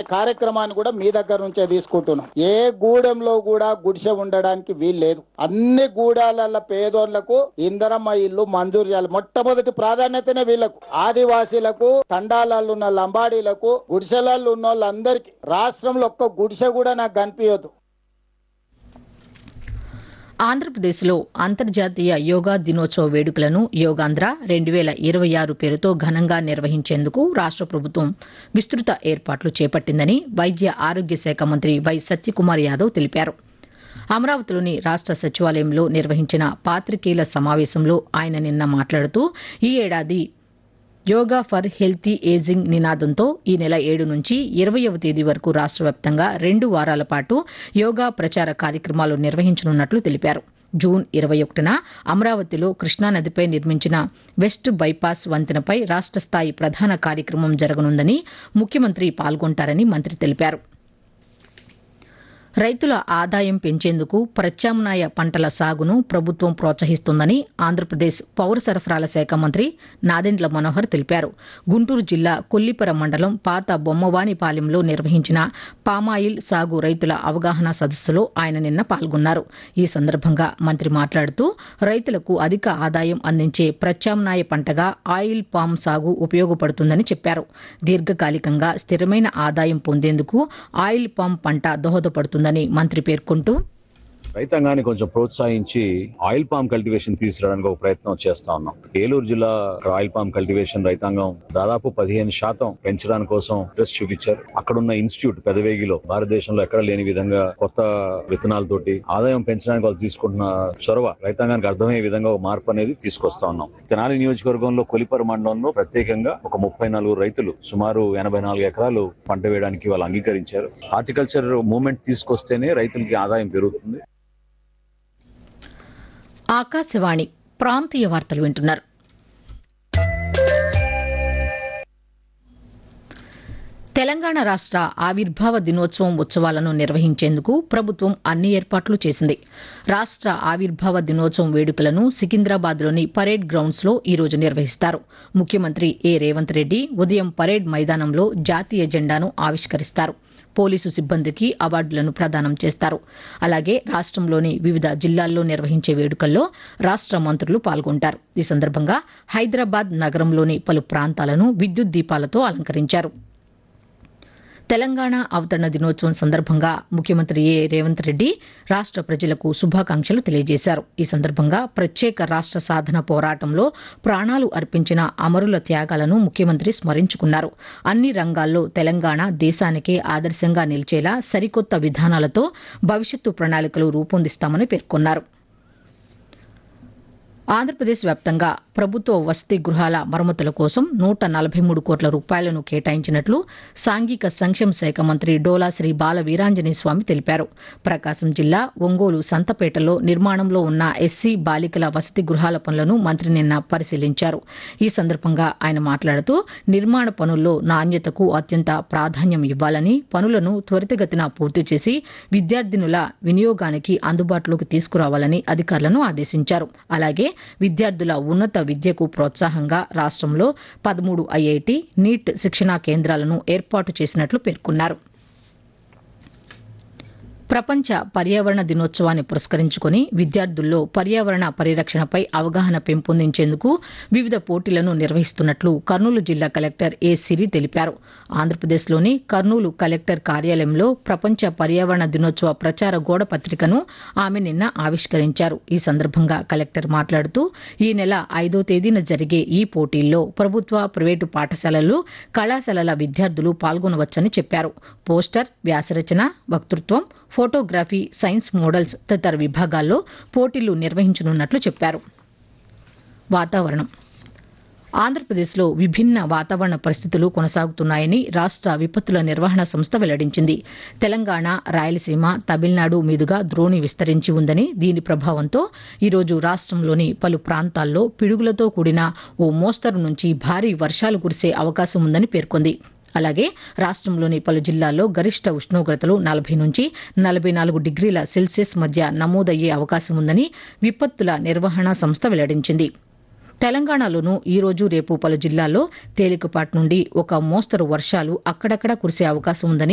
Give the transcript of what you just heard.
కార్యక్రమాన్ని కూడా మీ దగ్గర నుంచే తీసుకుంటున్నాం ఏ గూడెంలో కూడా గుడిసె ఉండడానికి వీలు లేదు అన్ని గూడాల పేదోళ్లకు ఇందరమ్మ ఇల్లు మంజూరు చేయాలి మొట్టమొదటి ప్రాధాన్యతనే వీళ్ళకు ఆదివాసీలకు తండాలలో ఉన్న లంబాడీలకు గుడిసెలలో ఉన్న వాళ్ళందరికీ రాష్ట్రంలో ఒక్క గుడిసె కూడా నాకు కనిపించదు ఆంధ్రప్రదేశ్లో అంతర్జాతీయ యోగా దినోత్సవ వేడుకలను యోగాంధ్ర రెండు వేల ఇరవై ఆరు పేరుతో ఘనంగా నిర్వహించేందుకు రాష్ట ప్రభుత్వం విస్తృత ఏర్పాట్లు చేపట్టిందని వైద్య ఆరోగ్య శాఖ మంత్రి వై సత్యకుమార్ యాదవ్ తెలిపారు అమరావతిలోని రాష్ట సచివాలయంలో నిర్వహించిన పాత్రికేయుల సమావేశంలో ఆయన నిన్న మాట్లాడుతూ ఈ ఏడాది యోగా ఫర్ హెల్తీ ఏజింగ్ నినాదంతో ఈ నెల ఏడు నుంచి ఇరవయవ తేదీ వరకు రాష్ట్ర వ్యాప్తంగా రెండు వారాల పాటు యోగా ప్రచార కార్యక్రమాలు నిర్వహించనున్నట్లు తెలిపారు జూన్ ఇరవై ఒకటిన అమరావతిలో కృష్ణానదిపై నిర్మించిన వెస్ట్ బైపాస్ వంతెనపై రాష్ట్ర స్థాయి ప్రధాన కార్యక్రమం జరగనుందని ముఖ్యమంత్రి పాల్గొంటారని మంత్రి తెలిపారు రైతుల ఆదాయం పెంచేందుకు ప్రత్యామ్నాయ పంటల సాగును ప్రభుత్వం ప్రోత్సహిస్తోందని ఆంధ్రప్రదేశ్ పౌర సరఫరాల శాఖ మంత్రి నాదెండ్ల మనోహర్ తెలిపారు గుంటూరు జిల్లా కొల్లిపర మండలం పాత బొమ్మవానిపాలెంలో నిర్వహించిన పామాయిల్ సాగు రైతుల అవగాహన సదస్సులో ఆయన నిన్న పాల్గొన్నారు ఈ సందర్భంగా మంత్రి మాట్లాడుతూ రైతులకు అధిక ఆదాయం అందించే ప్రత్యామ్నాయ పంటగా ఆయిల్ పామ్ సాగు ఉపయోగపడుతుందని చెప్పారు దీర్ఘకాలికంగా స్థిరమైన ఆదాయం పొందేందుకు ఆయిల్ పామ్ పంట దోహదపడుతుందని మంత్రి పేర్కొంటూ రైతాంగాన్ని కొంచెం ప్రోత్సహించి ఆయిల్ పామ్ కల్టివేషన్ తీసుకురావడానికి ఒక ప్రయత్నం చేస్తా ఉన్నాం ఏలూరు జిల్లా ఆయిల్ పామ్ కల్టివేషన్ రైతాంగం దాదాపు పదిహేను శాతం పెంచడానికి కోసం ఇంట్రెస్ట్ చూపించారు అక్కడున్న ఇన్స్టిట్యూట్ పెదవేగిలో భారతదేశంలో ఎక్కడ లేని విధంగా కొత్త విత్తనాలతోటి ఆదాయం పెంచడానికి వాళ్ళు తీసుకుంటున్న చొరవ రైతాంగానికి అర్థమయ్యే విధంగా ఒక మార్పు అనేది తీసుకొస్తా ఉన్నాం తెనాలి నియోజకవర్గంలో కొలిపర మండలంలో ప్రత్యేకంగా ఒక ముప్పై నలుగురు రైతులు సుమారు ఎనభై నాలుగు ఎకరాలు పంట వేయడానికి వాళ్ళు అంగీకరించారు హార్టికల్చర్ మూవ్మెంట్ తీసుకొస్తేనే రైతులకి ఆదాయం పెరుగుతుంది ఆకాశవాణి ప్రాంతీయ వార్తలు వింటున్నారు తెలంగాణ రాష్ట్ర ఆవిర్భావ దినోత్సవం ఉత్సవాలను నిర్వహించేందుకు ప్రభుత్వం అన్ని ఏర్పాట్లు చేసింది రాష్ట్ర ఆవిర్భావ దినోత్సవం వేడుకలను సికింద్రాబాద్లోని పరేడ్ గ్రౌండ్స్లో ఈరోజు నిర్వహిస్తారు ముఖ్యమంత్రి ఏ రేవంత్ రెడ్డి ఉదయం పరేడ్ మైదానంలో జాతీయ జెండాను ఆవిష్కరిస్తారు పోలీసు సిబ్బందికి అవార్డులను ప్రదానం చేస్తారు అలాగే రాష్ట్రంలోని వివిధ జిల్లాల్లో నిర్వహించే వేడుకల్లో రాష్ట్ర మంత్రులు పాల్గొంటారు ఈ సందర్భంగా హైదరాబాద్ నగరంలోని పలు ప్రాంతాలను విద్యుత్ దీపాలతో అలంకరించారు తెలంగాణ అవతరణ దినోత్సవం సందర్భంగా ముఖ్యమంత్రి ఏ రేవంత్ రెడ్డి రాష్ట్ర ప్రజలకు శుభాకాంక్షలు తెలియజేశారు ఈ సందర్భంగా ప్రత్యేక రాష్ట్ర సాధన పోరాటంలో ప్రాణాలు అర్పించిన అమరుల త్యాగాలను ముఖ్యమంత్రి స్మరించుకున్నారు అన్ని రంగాల్లో తెలంగాణ దేశానికే ఆదర్శంగా నిలిచేలా సరికొత్త విధానాలతో భవిష్యత్తు ప్రణాళికలు రూపొందిస్తామని పేర్కొన్నారు ఆంధ్రప్రదేశ్ వ్యాప్తంగా ప్రభుత్వ వసతి గృహాల మరమ్మతుల కోసం నూట నలభై మూడు కోట్ల రూపాయలను కేటాయించినట్లు సాంఘిక సంక్షేమ శాఖ మంత్రి డోలా శ్రీ బాల వీరాంజనేయ స్వామి తెలిపారు ప్రకాశం జిల్లా ఒంగోలు సంతపేటలో నిర్మాణంలో ఉన్న ఎస్సీ బాలికల వసతి గృహాల పనులను మంత్రి నిన్న పరిశీలించారు ఈ సందర్భంగా ఆయన మాట్లాడుతూ నిర్మాణ పనుల్లో నాణ్యతకు అత్యంత ప్రాధాన్యం ఇవ్వాలని పనులను త్వరితగతిన పూర్తి చేసి విద్యార్థినుల వినియోగానికి అందుబాటులోకి తీసుకురావాలని అధికారులను ఆదేశించారు అలాగే విద్యార్థుల ఉన్నత విద్యకు ప్రోత్సాహంగా రాష్ట్రంలో పదమూడు ఐఐటి నీట్ శిక్షణా కేంద్రాలను ఏర్పాటు చేసినట్లు పేర్కొన్నారు ప్రపంచ పర్యావరణ దినోత్సవాన్ని పురస్కరించుకుని విద్యార్థుల్లో పర్యావరణ పరిరక్షణపై అవగాహన పెంపొందించేందుకు వివిధ పోటీలను నిర్వహిస్తున్నట్లు కర్నూలు జిల్లా కలెక్టర్ ఏ సిరి తెలిపారు ఆంధ్రప్రదేశ్లోని కర్నూలు కలెక్టర్ కార్యాలయంలో ప్రపంచ పర్యావరణ దినోత్సవ ప్రచార గోడ పత్రికను ఆమె నిన్న ఆవిష్కరించారు ఈ సందర్భంగా కలెక్టర్ మాట్లాడుతూ ఈ నెల ఐదో తేదీన జరిగే ఈ పోటీల్లో ప్రభుత్వ ప్రైవేటు పాఠశాలలు కళాశాలల విద్యార్థులు పాల్గొనవచ్చని చెప్పారు పోస్టర్ వ్యాసరచన వక్తృత్వం ఫోటోగ్రఫీ సైన్స్ మోడల్స్ తదితర విభాగాల్లో పోటీలు నిర్వహించనున్నట్లు చెప్పారు వాతావరణం ఆంధ్రప్రదేశ్లో విభిన్న వాతావరణ పరిస్థితులు కొనసాగుతున్నాయని రాష్ట్ర విపత్తుల నిర్వహణ సంస్థ వెల్లడించింది తెలంగాణ రాయలసీమ తమిళనాడు మీదుగా ద్రోణి విస్తరించి ఉందని దీని ప్రభావంతో ఈరోజు రాష్ట్రంలోని పలు ప్రాంతాల్లో పిడుగులతో కూడిన ఓ మోస్తరు నుంచి భారీ వర్షాలు కురిసే అవకాశం ఉందని పేర్కొంది అలాగే రాష్ట్రంలోని పలు జిల్లాల్లో గరిష్ట ఉష్ణోగ్రతలు నలభై నుంచి నలభై నాలుగు డిగ్రీల సెల్సియస్ మధ్య నమోదయ్యే అవకాశం ఉందని విపత్తుల నిర్వహణ సంస్థ వెల్లడించింది తెలంగాణలోనూ ఈ రోజు రేపు పలు జిల్లాల్లో తేలికపాటి నుండి ఒక మోస్తరు వర్షాలు అక్కడక్కడ కురిసే అవకాశం ఉందని